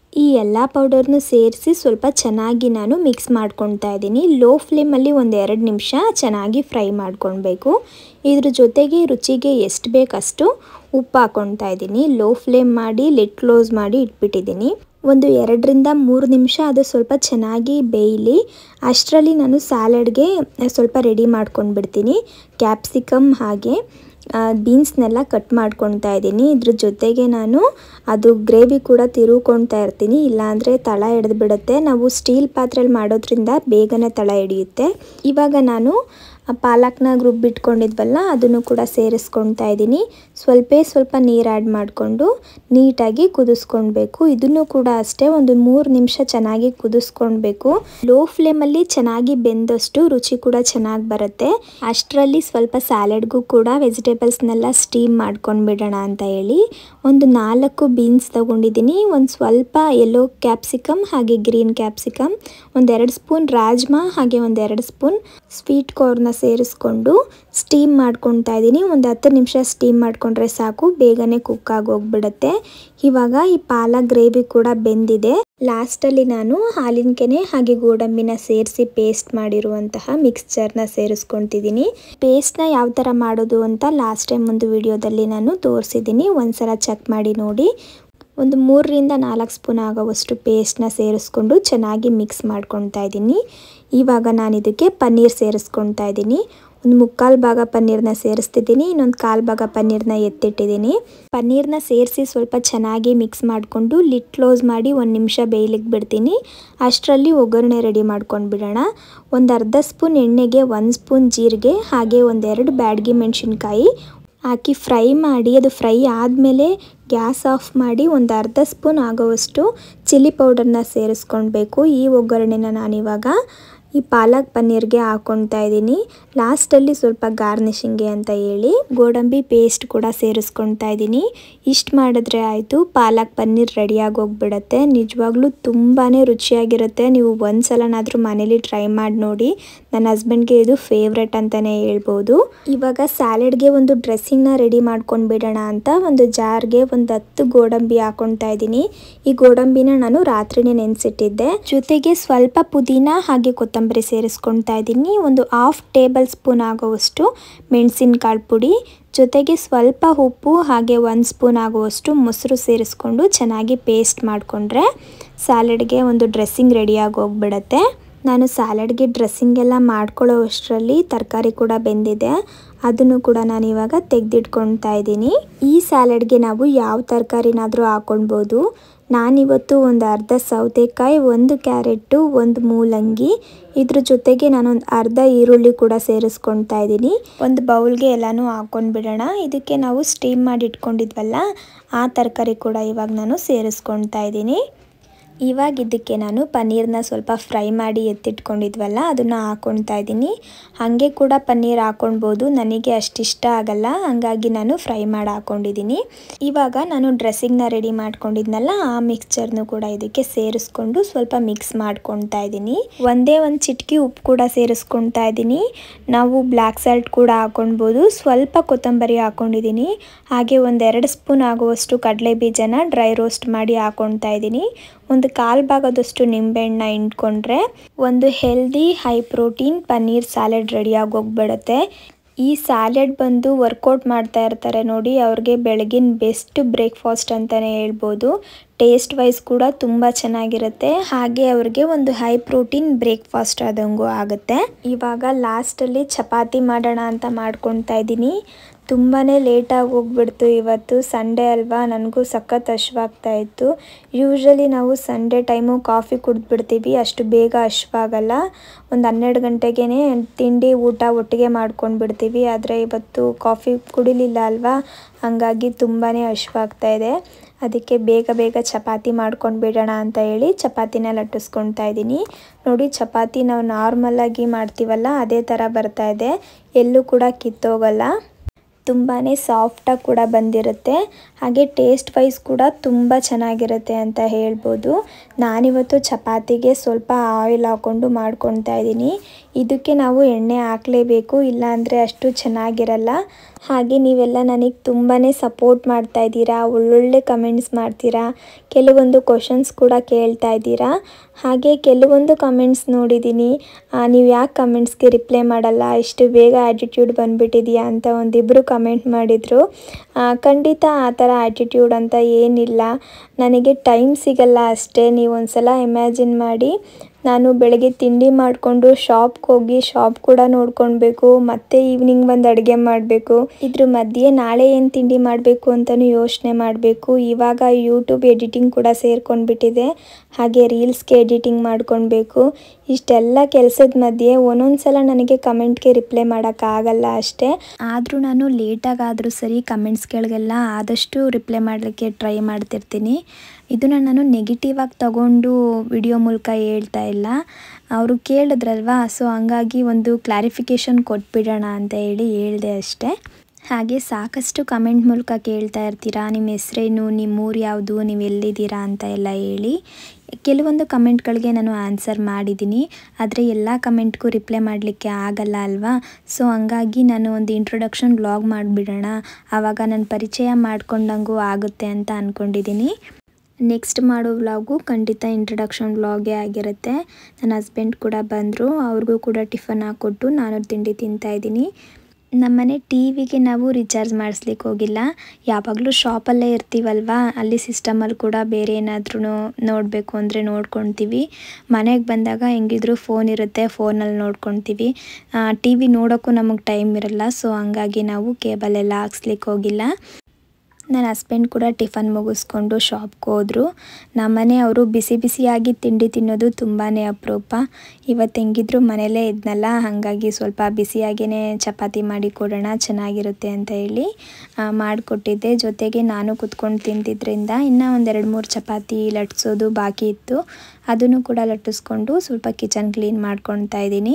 ಈ ಎಲ್ಲ ಪೌಡರ್ನು ಸೇರಿಸಿ ಸ್ವಲ್ಪ ಚೆನ್ನಾಗಿ ನಾನು ಮಿಕ್ಸ್ ಮಾಡ್ಕೊತಾ ಇದ್ದೀನಿ ಲೋ ಫ್ಲೇಮಲ್ಲಿ ಒಂದು ಎರಡು ನಿಮಿಷ ಚೆನ್ನಾಗಿ ಫ್ರೈ ಮಾಡ್ಕೊಳ್ಬೇಕು ಇದ್ರ ಜೊತೆಗೆ ರುಚಿಗೆ ಎಷ್ಟು ಬೇಕಷ್ಟು ಉಪ್ಪು ಹಾಕ್ಕೊತಾ ಇದ್ದೀನಿ ಲೋ ಫ್ಲೇಮ್ ಮಾಡಿ ಲಿಡ್ ಕ್ಲೋಸ್ ಮಾಡಿ ಇಟ್ಬಿಟ್ಟಿದ್ದೀನಿ ಒಂದು ಎರಡರಿಂದ ಮೂರು ನಿಮಿಷ ಅದು ಸ್ವಲ್ಪ ಚೆನ್ನಾಗಿ ಬೇಯಲಿ ಅಷ್ಟರಲ್ಲಿ ನಾನು ಸ್ಯಾಲಡ್ಗೆ ಸ್ವಲ್ಪ ರೆಡಿ ಮಾಡ್ಕೊಂಡು ಬಿಡ್ತೀನಿ ಕ್ಯಾಪ್ಸಿಕಮ್ ಹಾಗೆ ಬೀನ್ಸ್ನೆಲ್ಲ ಕಟ್ ಮಾಡ್ಕೊತಾ ಇದ್ದೀನಿ ಇದ್ರ ಜೊತೆಗೆ ನಾನು ಅದು ಗ್ರೇವಿ ಕೂಡ ತಿರುವ್ಕೊಳ್ತಾ ಇರ್ತೀನಿ ಇಲ್ಲಾಂದರೆ ತಳ ಹಿಡಿದು ಬಿಡುತ್ತೆ ನಾವು ಸ್ಟೀಲ್ ಪಾತ್ರೆಯಲ್ಲಿ ಮಾಡೋದ್ರಿಂದ ಬೇಗನೆ ತಳ ಹಿಡಿಯುತ್ತೆ ಇವಾಗ ನಾನು ಪಾಲಕ್ನ ರುಬ್ಬಿಟ್ಕೊಂಡಿದ್ವಲ್ಲ ಅದನ್ನು ಕೂಡ ಸೇರಿಸ್ಕೊಳ್ತಾ ಇದ್ದೀನಿ ಸ್ವಲ್ಪ ಸ್ವಲ್ಪ ನೀರು ಆ್ಯಡ್ ಮಾಡಿಕೊಂಡು ನೀಟಾಗಿ ಕುದಿಸ್ಕೊಳ್ಬೇಕು ಇದನ್ನು ಕೂಡ ಅಷ್ಟೇ ಒಂದು ಮೂರು ನಿಮಿಷ ಚೆನ್ನಾಗಿ ಕುದಿಸ್ಕೊಳ್ಬೇಕು ಲೋ ಫ್ಲೇಮಲ್ಲಿ ಚೆನ್ನಾಗಿ ಬೆಂದಷ್ಟು ರುಚಿ ಕೂಡ ಚೆನ್ನಾಗಿ ಬರುತ್ತೆ ಅಷ್ಟರಲ್ಲಿ ಸ್ವಲ್ಪ ಸ್ಯಾಲೆಡ್ಗೂ ಕೂಡ ವೆಜಿಟೇಬಲ್ಸ್ನೆಲ್ಲ ಸ್ಟೀಮ್ ಮಾಡ್ಕೊಂಡು ಬಿಡೋಣ ಅಂತ ಹೇಳಿ ಒಂದು ನಾಲ್ಕು ಬೀನ್ಸ್ ತಗೊಂಡಿದ್ದೀನಿ ಒಂದು ಸ್ವಲ್ಪ ಯೆಲ್ಲೋ ಕ್ಯಾಪ್ಸಿಕಮ್ ಹಾಗೆ ಗ್ರೀನ್ ಕ್ಯಾಪ್ಸಿಕಮ್ ಒಂದೆರಡು ಸ್ಪೂನ್ ರಾಜ್ಮಾ ಹಾಗೆ ಒಂದೆರಡು ಸ್ಪೂನ್ ಸ್ವೀಟ್ ಕಾರ್ನ ಸೇರಿಸ್ಕೊಂಡು ಸ್ಟೀಮ್ ಮಾಡ್ಕೊತಾ ಇದ್ದೀನಿ ಒಂದು ಹತ್ತು ನಿಮಿಷ ಸ್ಟೀಮ್ ಮಾಡಿಕೊಂಡ್ರೆ ಸಾಕು ಬೇಗನೆ ಕುಕ್ ಆಗಿ ಹೋಗ್ಬಿಡುತ್ತೆ ಇವಾಗ ಈ ಪಾಲಕ್ ಗ್ರೇವಿ ಕೂಡ ಬೆಂದಿದೆ ಲಾಸ್ಟಲ್ಲಿ ನಾನು ಹಾಲಿನ ಕೆನೆ ಹಾಗೆ ಗೋಡಂಬಿನ ಸೇರಿಸಿ ಪೇಸ್ಟ್ ಮಾಡಿರುವಂತಹ ಮಿಕ್ಸ್ಚರ್ನ ಸೇರಿಸ್ಕೊತಿದ್ದೀನಿ ಪೇಸ್ಟ್ನ ಯಾವ ಥರ ಮಾಡೋದು ಅಂತ ಲಾಸ್ಟ್ ಟೈಮ್ ಒಂದು ವಿಡಿಯೋದಲ್ಲಿ ನಾನು ತೋರಿಸಿದ್ದೀನಿ ಒಂದ್ಸಲ ಚೆಕ್ ಮಾಡಿ ನೋಡಿ ಒಂದು ಮೂರರಿಂದ ನಾಲ್ಕು ಸ್ಪೂನ್ ಆಗೋವಷ್ಟು ಪೇಸ್ಟ್ನ ಸೇರಿಸ್ಕೊಂಡು ಚೆನ್ನಾಗಿ ಮಿಕ್ಸ್ ಮಾಡ್ಕೊತಾ ಇದ್ದೀನಿ ಇವಾಗ ನಾನು ಇದಕ್ಕೆ ಪನ್ನೀರ್ ಸೇರಿಸ್ಕೊತಾ ಇದ್ದೀನಿ ಒಂದು ಮುಕ್ಕಾಲು ಭಾಗ ಪನ್ನೀರ್ನ ಸೇರಿಸ್ತಿದ್ದೀನಿ ಇನ್ನೊಂದು ಕಾಲು ಭಾಗ ಪನ್ನೀರ್ನ ಎತ್ತಿಟ್ಟಿದ್ದೀನಿ ಪನ್ನೀರ್ನ ಸೇರಿಸಿ ಸ್ವಲ್ಪ ಚೆನ್ನಾಗಿ ಮಿಕ್ಸ್ ಮಾಡಿಕೊಂಡು ಲಿಟ್ ಕ್ಲೋಸ್ ಮಾಡಿ ಒಂದು ನಿಮಿಷ ಬೇಯಲಿಕ್ಕೆ ಬಿಡ್ತೀನಿ ಅಷ್ಟರಲ್ಲಿ ಒಗ್ಗರಣೆ ರೆಡಿ ಮಾಡ್ಕೊಂಡು ಬಿಡೋಣ ಒಂದು ಅರ್ಧ ಸ್ಪೂನ್ ಎಣ್ಣೆಗೆ ಒಂದು ಸ್ಪೂನ್ ಜೀರಿಗೆ ಹಾಗೆ ಒಂದೆರಡು ಬ್ಯಾಡ್ಗಿ ಮೆಣಸಿನ್ಕಾಯಿ ಹಾಕಿ ಫ್ರೈ ಮಾಡಿ ಅದು ಫ್ರೈ ಆದಮೇಲೆ ಗ್ಯಾಸ್ ಆಫ್ ಮಾಡಿ ಒಂದು ಅರ್ಧ ಸ್ಪೂನ್ ಆಗೋವಷ್ಟು ಚಿಲ್ಲಿ ಪೌಡರ್ನ ಸೇರಿಸ್ಕೊಳ್ಬೇಕು ಈ ಒಗ್ಗರಣೆನ ನಾನಿವಾಗ ಈ ಪಾಲಕ್ ಪನ್ನೀರ್ಗೆ ಹಾಕ್ಕೊಳ್ತಾ ಇದ್ದೀನಿ ಲಾಸ್ಟಲ್ಲಿ ಸ್ವಲ್ಪ ಗಾರ್ನಿಷಿಂಗ್ಗೆ ಅಂತ ಹೇಳಿ ಗೋಡಂಬಿ ಪೇಸ್ಟ್ ಕೂಡ ಸೇರಿಸ್ಕೊಳ್ತಾ ಇದ್ದೀನಿ ಇಷ್ಟು ಮಾಡಿದ್ರೆ ಆಯಿತು ಪಾಲಕ್ ಪನ್ನೀರ್ ರೆಡಿಯಾಗಿ ಹೋಗ್ಬಿಡತ್ತೆ ನಿಜವಾಗ್ಲೂ ತುಂಬಾ ರುಚಿಯಾಗಿರುತ್ತೆ ನೀವು ಒಂದು ಸಲನಾದರೂ ಮನೇಲಿ ಟ್ರೈ ಮಾಡಿ ನೋಡಿ ನನ್ನ ಹಸ್ಬೆಂಡ್ಗೆ ಇದು ಫೇವ್ರೆಟ್ ಅಂತಲೇ ಹೇಳ್ಬೋದು ಇವಾಗ ಸ್ಯಾಲೆಡ್ಗೆ ಒಂದು ಡ್ರೆಸ್ಸಿಂಗ್ನ ರೆಡಿ ಮಾಡ್ಕೊಂಡು ಬಿಡೋಣ ಅಂತ ಒಂದು ಜಾರ್ಗೆ ಒಂದು ಹತ್ತು ಗೋಡಂಬಿ ಹಾಕೊಳ್ತಾ ಇದ್ದೀನಿ ಈ ಗೋಡಂಬಿನ ನಾನು ರಾತ್ರಿನೇ ನೆನೆಸಿಟ್ಟಿದ್ದೆ ಜೊತೆಗೆ ಸ್ವಲ್ಪ ಪುದೀನ ಹಾಗೆ ಕೊತ್ತಂಬರಿ ಸೇರಿಸ್ಕೊಳ್ತಾ ಇದ್ದೀನಿ ಒಂದು ಹಾಫ್ ಟೇಬಲ್ ಸ್ಪೂನ್ ಆಗುವಷ್ಟು ಮೆಣಸಿನಕಾಳು ಪುಡಿ ಜೊತೆಗೆ ಸ್ವಲ್ಪ ಉಪ್ಪು ಹಾಗೆ ಒಂದು ಸ್ಪೂನ್ ಆಗುವಷ್ಟು ಮೊಸರು ಸೇರಿಸ್ಕೊಂಡು ಚೆನ್ನಾಗಿ ಪೇಸ್ಟ್ ಮಾಡಿಕೊಂಡ್ರೆ ಸ್ಯಾಲೆಡ್ಗೆ ಒಂದು ಡ್ರೆಸ್ಸಿಂಗ್ ರೆಡಿಯಾಗಿ ಹೋಗ್ಬಿಡತ್ತೆ ನಾನು ಸ್ಯಾಲೆಡ್ಗೆ ಡ್ರೆಸ್ಸಿಂಗ್ ಎಲ್ಲ ಮಾಡ್ಕೊಳ್ಳೋ ಅಷ್ಟರಲ್ಲಿ ತರಕಾರಿ ಕೂಡ ಬೆಂದಿದೆ ಅದನ್ನು ಕೂಡ ನಾನು ಇವಾಗ ತೆಗೆದಿಟ್ಕೊಳ್ತಾ ಇದ್ದೀನಿ ಈ ಸ್ಯಾಲೆಡ್ಗೆ ನಾವು ಯಾವ ತರಕಾರಿನಾದರೂ ಹಾಕೊಳ್ಬೋದು ನಾನಿವತ್ತು ಒಂದು ಅರ್ಧ ಸೌತೆಕಾಯಿ ಒಂದು ಕ್ಯಾರೆಟು ಒಂದು ಮೂಲಂಗಿ ಇದ್ರ ಜೊತೆಗೆ ನಾನೊಂದು ಅರ್ಧ ಈರುಳ್ಳಿ ಕೂಡ ಸೇರಿಸ್ಕೊಳ್ತಾ ಇದ್ದೀನಿ ಒಂದು ಬೌಲ್ಗೆ ಎಲ್ಲನೂ ಹಾಕ್ಕೊಂಡು ಬಿಡೋಣ ಇದಕ್ಕೆ ನಾವು ಸ್ಟೀಮ್ ಮಾಡಿ ಇಟ್ಕೊಂಡಿದ್ವಲ್ಲ ಆ ತರಕಾರಿ ಕೂಡ ಇವಾಗ ನಾನು ಸೇರಿಸ್ಕೊಳ್ತಾ ಇದ್ದೀನಿ ಇವಾಗ ಇದಕ್ಕೆ ನಾನು ಪನ್ನೀರ್ನ ಸ್ವಲ್ಪ ಫ್ರೈ ಮಾಡಿ ಎತ್ತಿಟ್ಕೊಂಡಿದ್ವಲ್ಲ ಅದನ್ನು ಹಾಕ್ಕೊಳ್ತಾ ಇದ್ದೀನಿ ಹಾಗೆ ಕೂಡ ಪನ್ನೀರ್ ಹಾಕ್ಕೊಳ್ಬೋದು ನನಗೆ ಅಷ್ಟಿಷ್ಟ ಆಗಲ್ಲ ಹಾಗಾಗಿ ನಾನು ಫ್ರೈ ಮಾಡಿ ಹಾಕ್ಕೊಂಡಿದ್ದೀನಿ ಇವಾಗ ನಾನು ಡ್ರೆಸ್ಸಿಂಗ್ನ ರೆಡಿ ಮಾಡ್ಕೊಂಡಿದ್ನಲ್ಲ ಆ ಮಿಕ್ಸ್ಚರ್ನು ಕೂಡ ಇದಕ್ಕೆ ಸೇರಿಸ್ಕೊಂಡು ಸ್ವಲ್ಪ ಮಿಕ್ಸ್ ಮಾಡ್ಕೊಳ್ತಾ ಇದ್ದೀನಿ ಒಂದೇ ಒಂದು ಚಿಟಕಿ ಉಪ್ಪು ಕೂಡ ಸೇರಿಸ್ಕೊಳ್ತಾ ಇದ್ದೀನಿ ನಾವು ಬ್ಲ್ಯಾಕ್ ಸಾಲ್ಟ್ ಕೂಡ ಹಾಕ್ಕೊಳ್ಬೋದು ಸ್ವಲ್ಪ ಕೊತ್ತಂಬರಿ ಹಾಕ್ಕೊಂಡಿದ್ದೀನಿ ಹಾಗೆ ಒಂದೆರಡು ಸ್ಪೂನ್ ಆಗುವಷ್ಟು ಕಡಲೆ ಬೀಜನ ಡ್ರೈ ರೋಸ್ಟ್ ಮಾಡಿ ಹಾಕ್ಕೊಳ್ತಾ ಇದ್ದೀನಿ ಒಂದು ಕಾಲು ಭಾಗದಷ್ಟು ನಿಂಬೆಹಣ್ಣ ಇಂಟ್ಕೊಂಡ್ರೆ ಒಂದು healthy high protein paneer salad ರೆಡಿಯಾಗಿ ಹೋಗ್ಬಿಡುತ್ತೆ ಈ ಸ್ಯಾಲೆಡ್ ಬಂದು ವರ್ಕೌಟ್ ಮಾಡ್ತಾ ಇರ್ತಾರೆ ನೋಡಿ ಅವ್ರಿಗೆ ಬೆಳಗಿನ ಬೆಸ್ಟ್ ಬ್ರೇಕ್ಫಾಸ್ಟ್ ಅಂತಲೇ ಹೇಳ್ಬೋದು ಟೇಸ್ಟ್ ವೈಸ್ ಕೂಡ ತುಂಬ ಚೆನ್ನಾಗಿರುತ್ತೆ ಹಾಗೆ ಅವ್ರಿಗೆ ಒಂದು ಹೈ ಪ್ರೋಟೀನ್ ಬ್ರೇಕ್ಫಾಸ್ಟ್ ಆದಂಗೂ ಆಗುತ್ತೆ ಇವಾಗ ಲಾಸ್ಟಲ್ಲಿ ಚಪಾತಿ ಮಾಡೋಣ ಅಂತ ಮಾಡ್ಕೊತಾ ಇದ್ದೀನಿ ತುಂಬಾ ಲೇಟಾಗಿ ಹೋಗ್ಬಿಡ್ತು ಇವತ್ತು ಸಂಡೇ ಅಲ್ವಾ ನನಗೂ ಸಖತ್ ಹಶ್ವಾಗ್ತಾ ಇತ್ತು ಯೂಶ್ವಲಿ ನಾವು ಸಂಡೇ ಟೈಮು ಕಾಫಿ ಕುಡಿದ್ಬಿಡ್ತೀವಿ ಅಷ್ಟು ಬೇಗ ಹಶ್ವಾಗಲ್ಲ ಒಂದು ಹನ್ನೆರಡು ಗಂಟೆಗೇ ತಿಂಡಿ ಊಟ ಒಟ್ಟಿಗೆ ಮಾಡ್ಕೊಂಡು ಬಿಡ್ತೀವಿ ಆದರೆ ಇವತ್ತು ಕಾಫಿ ಕುಡಿಲಿಲ್ಲ ಅಲ್ವಾ ಹಾಗಾಗಿ ತುಂಬಾ ಹಶ್ವಾಗ್ತಾ ಇದೆ ಅದಕ್ಕೆ ಬೇಗ ಬೇಗ ಚಪಾತಿ ಮಾಡ್ಕೊಂಡು ಬಿಡೋಣ ಅಂತ ಹೇಳಿ ಚಪಾತಿನ ಲಟ್ಟಿಸ್ಕೊಳ್ತಾ ಇದ್ದೀನಿ ನೋಡಿ ಚಪಾತಿ ನಾವು ನಾರ್ಮಲಾಗಿ ಮಾಡ್ತೀವಲ್ಲ ಅದೇ ಥರ ಬರ್ತಾ ಇದೆ ಎಲ್ಲೂ ಕೂಡ ಕಿತ್ತೋಗಲ್ಲ ತುಂಬಾ ಸಾಫ್ಟಾಗಿ ಕೂಡ ಬಂದಿರುತ್ತೆ ಹಾಗೆ ಟೇಸ್ಟ್ ವೈಸ್ ಕೂಡ ತುಂಬ ಚೆನ್ನಾಗಿರುತ್ತೆ ಅಂತ ಹೇಳ್ಬೋದು ನಾನಿವತ್ತು ಚಪಾತಿಗೆ ಸ್ವಲ್ಪ ಆಯಿಲ್ ಹಾಕ್ಕೊಂಡು ಮಾಡ್ಕೊತಾ ಇದ್ದೀನಿ ಇದಕ್ಕೆ ನಾವು ಎಣ್ಣೆ ಹಾಕಲೇಬೇಕು ಇಲ್ಲಾಂದರೆ ಅಷ್ಟು ಚೆನ್ನಾಗಿರಲ್ಲ ಹಾಗೆ ನೀವೆಲ್ಲ ನನಗೆ ತುಂಬಾ ಸಪೋರ್ಟ್ ಮಾಡ್ತಾ ಇದ್ದೀರಾ ಒಳ್ಳೊಳ್ಳೆ ಕಮೆಂಟ್ಸ್ ಮಾಡ್ತೀರಾ ಕೆಲವೊಂದು ಕ್ವಶನ್ಸ್ ಕೂಡ ಕೇಳ್ತಾ ಇದ್ದೀರಾ ಹಾಗೆ ಕೆಲವೊಂದು ಕಮೆಂಟ್ಸ್ ನೋಡಿದ್ದೀನಿ ನೀವು ಯಾಕೆ ಕಮೆಂಟ್ಸ್ಗೆ ರಿಪ್ಲೈ ಮಾಡಲ್ಲ ಇಷ್ಟು ಬೇಗ ಆ್ಯಟಿಟ್ಯೂಡ್ ಬಂದುಬಿಟ್ಟಿದೆಯಾ ಅಂತ ಒಂದಿಬ್ಬರು ಕಮೆಂಟ್ ಮಾಡಿದರು ಖಂಡಿತ ಆ ಥರ ಆ್ಯಟಿಟ್ಯೂಡ್ ಅಂತ ಏನಿಲ್ಲ ನನಗೆ ಟೈಮ್ ಸಿಗಲ್ಲ ಅಷ್ಟೇ ನೀವು ಒಂದ್ಸಲ ಇಮ್ಯಾಜಿನ್ ಮಾಡಿ ನಾನು ಬೆಳಗ್ಗೆ ತಿಂಡಿ ಮಾಡಿಕೊಂಡು ಶಾಪ್ಗೆ ಹೋಗಿ ಶಾಪ್ ಕೂಡ ನೋಡ್ಕೊಳ್ಬೇಕು ಮತ್ತೆ ಈವ್ನಿಂಗ್ ಬಂದು ಅಡುಗೆ ಮಾಡಬೇಕು ಇದ್ರ ಮಧ್ಯೆ ನಾಳೆ ಏನು ತಿಂಡಿ ಮಾಡಬೇಕು ಅಂತಲೂ ಯೋಚನೆ ಮಾಡಬೇಕು ಇವಾಗ ಯೂಟ್ಯೂಬ್ ಎಡಿಟಿಂಗ್ ಕೂಡ ಸೇರ್ಕೊಂಡ್ಬಿಟ್ಟಿದೆ ಹಾಗೆ ರೀಲ್ಸ್ಗೆ ಎಡಿಟಿಂಗ್ ಮಾಡ್ಕೊಳ್ಬೇಕು ಇಷ್ಟೆಲ್ಲ ಕೆಲಸದ ಮಧ್ಯೆ ಒಂದೊಂದು ಸಲ ನನಗೆ ಕಮೆಂಟ್ಗೆ ರಿಪ್ಲೈ ಮಾಡೋಕ್ಕಾಗಲ್ಲ ಅಷ್ಟೇ ಆದರೂ ನಾನು ಲೇಟಾಗಾದರೂ ಸರಿ ಕಮೆಂಟ್ಸ್ಗಳಿಗೆಲ್ಲ ಆದಷ್ಟು ರಿಪ್ಲೈ ಮಾಡಲಿಕ್ಕೆ ಟ್ರೈ ಮಾಡ್ತಿರ್ತೀನಿ ಇದನ್ನು ನಾನು ನೆಗೆಟಿವ್ ಆಗಿ ತಗೊಂಡು ವಿಡಿಯೋ ಮೂಲಕ ಹೇಳ್ತಾ ಇಲ್ಲ ಅವರು ಕೇಳಿದ್ರಲ್ವಾ ಸೊ ಹಂಗಾಗಿ ಒಂದು ಕ್ಲಾರಿಫಿಕೇಷನ್ ಕೊಟ್ಬಿಡೋಣ ಅಂತ ಹೇಳಿ ಹೇಳಿದೆ ಅಷ್ಟೇ ಹಾಗೆ ಸಾಕಷ್ಟು ಕಮೆಂಟ್ ಮೂಲಕ ಕೇಳ್ತಾ ಇರ್ತೀರಾ ನಿಮ್ಮ ಹೆಸ್ರೇನು ನಿಮ್ಮ ಊರು ಯಾವುದು ನೀವು ಎಲ್ಲಿದ್ದೀರಾ ಅಂತ ಎಲ್ಲ ಹೇಳಿ ಕೆಲವೊಂದು ಕಮೆಂಟ್ಗಳಿಗೆ ನಾನು ಆನ್ಸರ್ ಮಾಡಿದ್ದೀನಿ ಆದರೆ ಎಲ್ಲ ಕಮೆಂಟ್ಗೂ ರಿಪ್ಲೈ ಮಾಡಲಿಕ್ಕೆ ಆಗಲ್ಲ ಅಲ್ವಾ ಸೊ ಹಂಗಾಗಿ ನಾನು ಒಂದು ಇಂಟ್ರೊಡಕ್ಷನ್ ವ್ಲಾಗ್ ಮಾಡಿಬಿಡೋಣ ಆವಾಗ ನನ್ನ ಪರಿಚಯ ಮಾಡ್ಕೊಂಡಂಗೂ ಆಗುತ್ತೆ ಅಂತ ಅಂದ್ಕೊಂಡಿದ್ದೀನಿ ನೆಕ್ಸ್ಟ್ ಮಾಡೋ ವ್ಲಾಗು ಖಂಡಿತ ಇಂಟ್ರಡಕ್ಷನ್ ವ್ಲಾಗೇ ಆಗಿರುತ್ತೆ ನನ್ನ ಹಸ್ಬೆಂಡ್ ಕೂಡ ಬಂದರು ಅವ್ರಿಗೂ ಕೂಡ ಟಿಫನ್ ಹಾಕ್ಕೊಟ್ಟು ನಾನು ತಿಂಡಿ ತಿಂತಾಯಿದ್ದೀನಿ ನಮ್ಮನೆ ಟಿ ವಿಗೆ ನಾವು ರಿಚಾರ್ಜ್ ಮಾಡಿಸ್ಲಿಕ್ಕೆ ಹೋಗಿಲ್ಲ ಯಾವಾಗಲೂ ಶಾಪಲ್ಲೇ ಇರ್ತೀವಲ್ವಾ ಅಲ್ಲಿ ಸಿಸ್ಟಮಲ್ಲಿ ಕೂಡ ಬೇರೆ ಏನಾದ್ರೂ ನೋಡಬೇಕು ಅಂದರೆ ನೋಡ್ಕೊಳ್ತೀವಿ ಮನೆಗೆ ಬಂದಾಗ ಹೆಂಗಿದ್ರು ಫೋನ್ ಇರುತ್ತೆ ಫೋನಲ್ಲಿ ನೋಡ್ಕೊಳ್ತೀವಿ ಟಿ ವಿ ನೋಡೋಕ್ಕೂ ನಮಗೆ ಟೈಮ್ ಇರಲ್ಲ ಸೊ ಹಂಗಾಗಿ ನಾವು ಕೇಬಲೆಲ್ಲ ಹಾಕ್ಸ್ಲಿಕ್ಕೆ ಹೋಗಿಲ್ಲ ನನ್ನ ಹಸ್ಬೆಂಡ್ ಕೂಡ ಟಿಫನ್ ಮುಗಿಸ್ಕೊಂಡು ಶಾಪ್ಗೆ ಹೋದರು ನಮ್ಮನೆ ಅವರು ಬಿಸಿ ಬಿಸಿಯಾಗಿ ತಿಂಡಿ ತಿನ್ನೋದು ತುಂಬಾ ಅಪರೂಪ ಇವತ್ತು ಹೆಂಗಿದ್ರು ಮನೇಲೇ ಇದ್ನಲ್ಲ ಹಾಗಾಗಿ ಸ್ವಲ್ಪ ಬಿಸಿಯಾಗಿಯೇ ಚಪಾತಿ ಮಾಡಿ ಕೊಡೋಣ ಚೆನ್ನಾಗಿರುತ್ತೆ ಅಂತ ಹೇಳಿ ಮಾಡಿಕೊಟ್ಟಿದ್ದೆ ಜೊತೆಗೆ ನಾನು ಕುತ್ಕೊಂಡು ತಿಂತಿದ್ರಿಂದ ಇನ್ನು ಒಂದೆರಡು ಮೂರು ಚಪಾತಿ ಲಟ್ಸೋದು ಬಾಕಿ ಇತ್ತು ಅದನ್ನು ಕೂಡ ಲಟ್ಟಿಸ್ಕೊಂಡು ಸ್ವಲ್ಪ ಕಿಚನ್ ಕ್ಲೀನ್ ಮಾಡ್ಕೊಳ್ತಾ ಇದ್ದೀನಿ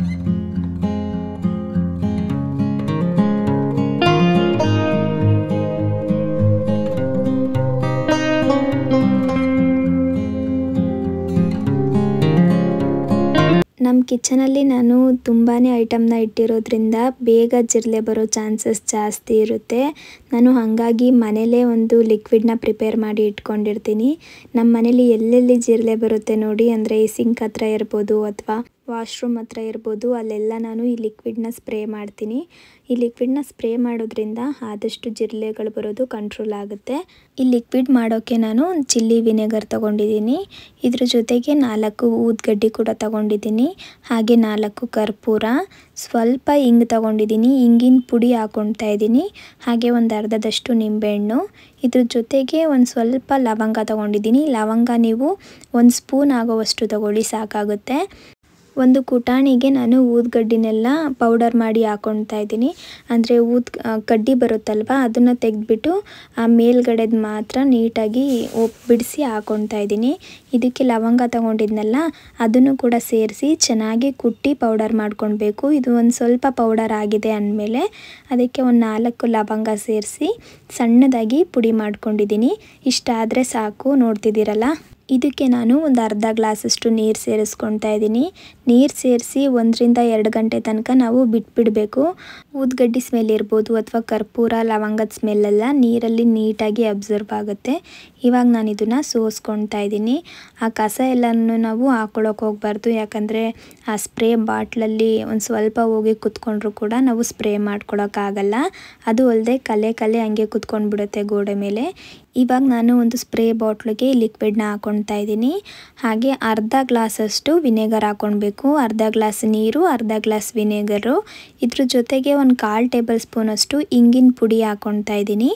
ನಮ್ಮ ಕಿಚನಲ್ಲಿ ನಾನು ತುಂಬಾ ಐಟಮ್ನ ಇಟ್ಟಿರೋದ್ರಿಂದ ಬೇಗ ಜಿರಳೆ ಬರೋ ಚಾನ್ಸಸ್ ಜಾಸ್ತಿ ಇರುತ್ತೆ ನಾನು ಹಾಗಾಗಿ ಮನೇಲೇ ಒಂದು ಲಿಕ್ವಿಡ್ನ ಪ್ರಿಪೇರ್ ಮಾಡಿ ಇಟ್ಕೊಂಡಿರ್ತೀನಿ ನಮ್ಮ ಮನೇಲಿ ಎಲ್ಲೆಲ್ಲಿ ಜಿರಳೆ ಬರುತ್ತೆ ನೋಡಿ ಅಂದರೆ ಈ ಸಿಂಕ್ ಹತ್ರ ಇರ್ಬೋದು ಅಥವಾ ವಾಶ್ರೂಮ್ ಹತ್ರ ಇರ್ಬೋದು ಅಲ್ಲೆಲ್ಲ ನಾನು ಈ ಲಿಕ್ವಿಡ್ನ ಸ್ಪ್ರೇ ಮಾಡ್ತೀನಿ ಈ ಲಿಕ್ವಿಡ್ನ ಸ್ಪ್ರೇ ಮಾಡೋದ್ರಿಂದ ಆದಷ್ಟು ಜಿರಳೆಗಳು ಬರೋದು ಕಂಟ್ರೋಲ್ ಆಗುತ್ತೆ ಈ ಲಿಕ್ವಿಡ್ ಮಾಡೋಕ್ಕೆ ನಾನು ಒಂದು ಚಿಲ್ಲಿ ವಿನೆಗರ್ ತೊಗೊಂಡಿದ್ದೀನಿ ಇದ್ರ ಜೊತೆಗೆ ನಾಲ್ಕು ಊದ್ಗಡ್ಡಿ ಕೂಡ ತೊಗೊಂಡಿದ್ದೀನಿ ಹಾಗೆ ನಾಲ್ಕು ಕರ್ಪೂರ ಸ್ವಲ್ಪ ಹಿಂಗ್ ತೊಗೊಂಡಿದ್ದೀನಿ ಹಿಂಗಿನ ಪುಡಿ ಹಾಕ್ಕೊಳ್ತಾ ಇದ್ದೀನಿ ಹಾಗೆ ಒಂದು ಅರ್ಧದಷ್ಟು ನಿಂಬೆಹಣ್ಣು ಇದ್ರ ಜೊತೆಗೆ ಒಂದು ಸ್ವಲ್ಪ ಲವಂಗ ತೊಗೊಂಡಿದ್ದೀನಿ ಲವಂಗ ನೀವು ಒಂದು ಸ್ಪೂನ್ ಆಗೋವಷ್ಟು ತೊಗೊಳ್ಳಿ ಸಾಕಾಗುತ್ತೆ ಒಂದು ಕುಟಾಣಿಗೆ ನಾನು ಊದ್ಗಡ್ಡಿನೆಲ್ಲ ಪೌಡರ್ ಮಾಡಿ ಹಾಕ್ಕೊಳ್ತಾ ಇದ್ದೀನಿ ಅಂದರೆ ಊದ್ ಕಡ್ಡಿ ಬರುತ್ತಲ್ವ ಅದನ್ನು ತೆಗೆದ್ಬಿಟ್ಟು ಆ ಮೇಲ್ಗಡೆದು ಮಾತ್ರ ನೀಟಾಗಿ ಒಪ್ ಬಿಡಿಸಿ ಹಾಕ್ಕೊಳ್ತಾ ಇದ್ದೀನಿ ಇದಕ್ಕೆ ಲವಂಗ ತಗೊಂಡಿದ್ನಲ್ಲ ಅದನ್ನು ಕೂಡ ಸೇರಿಸಿ ಚೆನ್ನಾಗಿ ಕುಟ್ಟಿ ಪೌಡರ್ ಮಾಡ್ಕೊಳ್ಬೇಕು ಇದು ಒಂದು ಸ್ವಲ್ಪ ಪೌಡರ್ ಆಗಿದೆ ಅಂದಮೇಲೆ ಅದಕ್ಕೆ ಒಂದು ನಾಲ್ಕು ಲವಂಗ ಸೇರಿಸಿ ಸಣ್ಣದಾಗಿ ಪುಡಿ ಮಾಡ್ಕೊಂಡಿದ್ದೀನಿ ಇಷ್ಟಾದರೆ ಸಾಕು ನೋಡ್ತಿದ್ದೀರಲ್ಲ ಇದಕ್ಕೆ ನಾನು ಒಂದು ಅರ್ಧ ಗ್ಲಾಸಷ್ಟು ನೀರು ಸೇರಿಸ್ಕೊಳ್ತಾ ಇದ್ದೀನಿ ನೀರು ಸೇರಿಸಿ ಒಂದರಿಂದ ಎರಡು ಗಂಟೆ ತನಕ ನಾವು ಬಿಟ್ಬಿಡಬೇಕು ಊದ್ಗಡ್ಡಿ ಸ್ಮೆಲ್ ಇರ್ಬೋದು ಅಥವಾ ಕರ್ಪೂರ ಲವಂಗದ ಸ್ಮೆಲ್ಲೆಲ್ಲ ನೀರಲ್ಲಿ ನೀಟಾಗಿ ಅಬ್ಸರ್ವ್ ಆಗುತ್ತೆ ಇವಾಗ ನಾನು ಇದನ್ನು ಸೋಸ್ಕೊಳ್ತಾ ಇದ್ದೀನಿ ಆ ಕಸ ಎಲ್ಲನೂ ನಾವು ಹಾಕ್ಕೊಳಕ್ಕೆ ಹೋಗ್ಬಾರ್ದು ಯಾಕಂದರೆ ಆ ಸ್ಪ್ರೇ ಬಾಟ್ಲಲ್ಲಿ ಒಂದು ಸ್ವಲ್ಪ ಹೋಗಿ ಕುತ್ಕೊಂಡ್ರು ಕೂಡ ನಾವು ಸ್ಪ್ರೇ ಮಾಡ್ಕೊಳಕ್ಕಾಗಲ್ಲ ಅದು ಅಲ್ಲದೆ ಕಲೆ ಕಲೆ ಹಂಗೆ ಕುತ್ಕೊಂಡ್ಬಿಡುತ್ತೆ ಗೋಡೆ ಮೇಲೆ ಇವಾಗ ನಾನು ಒಂದು ಸ್ಪ್ರೇ ಬಾಟ್ಲಿಗೆ ಲಿಕ್ವಿಡ್ನ ಹಾಕ್ಕೊಳ್ತಾ ಇದ್ದೀನಿ ಹಾಗೆ ಅರ್ಧ ಗ್ಲಾಸಷ್ಟು ವಿನೆಗರ್ ಹಾಕ್ಕೊಳ್ಬೇಕು ಅರ್ಧ ಗ್ಲಾಸ್ ನೀರು ಅರ್ಧ ಗ್ಲಾಸ್ ವಿನೆಗರು ಇದ್ರ ಜೊತೆಗೆ ಒಂದು ಕಾಲು ಟೇಬಲ್ ಸ್ಪೂನಷ್ಟು ಇಂಗಿನ ಪುಡಿ ಹಾಕ್ಕೊಳ್ತಾ ಇದ್ದೀನಿ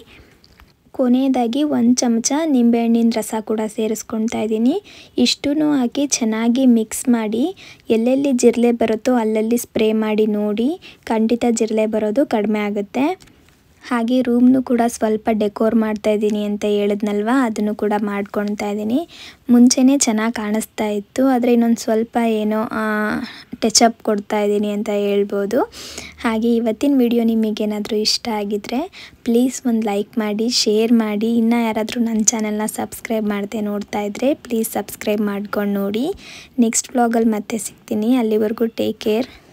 ಕೊನೆಯದಾಗಿ ಒಂದು ಚಮಚ ನಿಂಬೆಹಣ್ಣಿನ ರಸ ಕೂಡ ಸೇರಿಸ್ಕೊಳ್ತಾ ಇದ್ದೀನಿ ಇಷ್ಟೂ ಹಾಕಿ ಚೆನ್ನಾಗಿ ಮಿಕ್ಸ್ ಮಾಡಿ ಎಲ್ಲೆಲ್ಲಿ ಜಿರಳೆ ಬರುತ್ತೋ ಅಲ್ಲಲ್ಲಿ ಸ್ಪ್ರೇ ಮಾಡಿ ನೋಡಿ ಖಂಡಿತ ಜಿರಳೆ ಬರೋದು ಕಡಿಮೆ ಆಗುತ್ತೆ ಹಾಗೆ ರೂಮ್ನು ಕೂಡ ಸ್ವಲ್ಪ ಡೆಕೋರ್ ಮಾಡ್ತಾ ಇದ್ದೀನಿ ಅಂತ ಹೇಳಿದ್ನಲ್ವ ಅದನ್ನು ಕೂಡ ಮಾಡ್ಕೊಳ್ತಾ ಇದ್ದೀನಿ ಮುಂಚೆನೇ ಚೆನ್ನಾಗಿ ಕಾಣಿಸ್ತಾ ಇತ್ತು ಆದರೆ ಇನ್ನೊಂದು ಸ್ವಲ್ಪ ಏನೋ ಟಚಪ್ ಕೊಡ್ತಾ ಇದ್ದೀನಿ ಅಂತ ಹೇಳ್ಬೋದು ಹಾಗೆ ಇವತ್ತಿನ ವಿಡಿಯೋ ನಿಮಗೇನಾದರೂ ಇಷ್ಟ ಆಗಿದ್ದರೆ ಪ್ಲೀಸ್ ಒಂದು ಲೈಕ್ ಮಾಡಿ ಶೇರ್ ಮಾಡಿ ಇನ್ನೂ ಯಾರಾದರೂ ನನ್ನ ಚಾನಲ್ನ ಸಬ್ಸ್ಕ್ರೈಬ್ ಮಾಡದೆ ನೋಡ್ತಾ ಇದ್ದರೆ ಪ್ಲೀಸ್ ಸಬ್ಸ್ಕ್ರೈಬ್ ಮಾಡ್ಕೊಂಡು ನೋಡಿ ನೆಕ್ಸ್ಟ್ ವ್ಲಾಗಲ್ಲಿ ಮತ್ತೆ ಸಿಗ್ತೀನಿ ಅಲ್ಲಿವರೆಗೂ ಟೇಕ್ ಕೇರ್